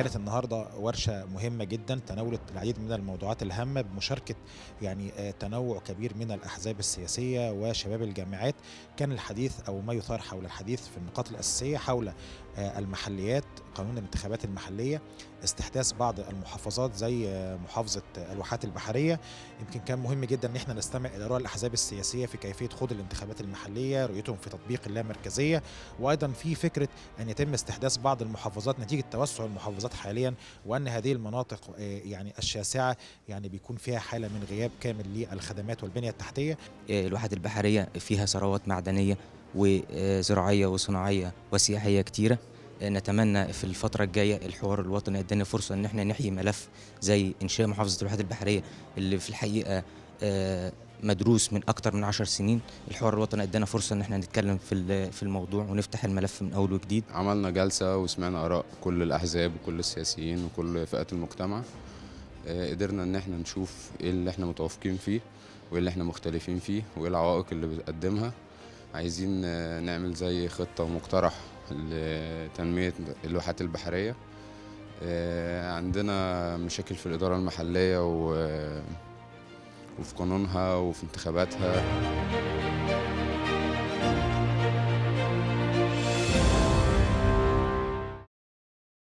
كانت النهارده ورشه مهمه جدا تناولت العديد من الموضوعات الهامه بمشاركه يعني آه، تنوع كبير من الاحزاب السياسيه وشباب الجامعات كان الحديث او ما يثار حول الحديث في النقاط الاساسيه حول آه، المحليات قانون الانتخابات المحليه استحداث بعض المحافظات زي آه، محافظه آه، الواحات البحريه يمكن كان مهم جدا ان احنا نستمع الى اراء الاحزاب السياسيه في كيفيه خوض الانتخابات المحليه رؤيتهم في تطبيق اللامركزيه وايضا في فكره ان يتم استحداث بعض المحافظات نتيجه توسع المحافظات حاليا وان هذه المناطق آه، يعني الشاسعه يعني بيكون فيها حاله من غياب كامل للخدمات والبنيه التحتيه آه، الواحات البحرية فيها ثروات معدنية وزراعية وصناعية وسياحية كتيرة آه، نتمنى في الفترة الجاية الحوار الوطني يدينا فرصة إن احنا نحيي ملف زي إنشاء محافظة الواحات البحرية اللي في الحقيقة آه، مدروس من أكتر من عشر سنين الحوار الوطني ادانا فرصة إن احنا نتكلم في ال- في الموضوع ونفتح الملف من أول وجديد عملنا جلسة وسمعنا آراء كل الأحزاب وكل السياسيين وكل فئات المجتمع آه، قدرنا إن احنا نشوف إيه اللي احنا متوافقين فيه وإيه اللي احنا مختلفين فيه وإيه العوائق اللي بتقدمها عايزين آه، نعمل زي خطة مقترح لتنمية الواحات البحرية آه، عندنا مشاكل في الإدارة المحلية و وفي قانونها وفي انتخاباتها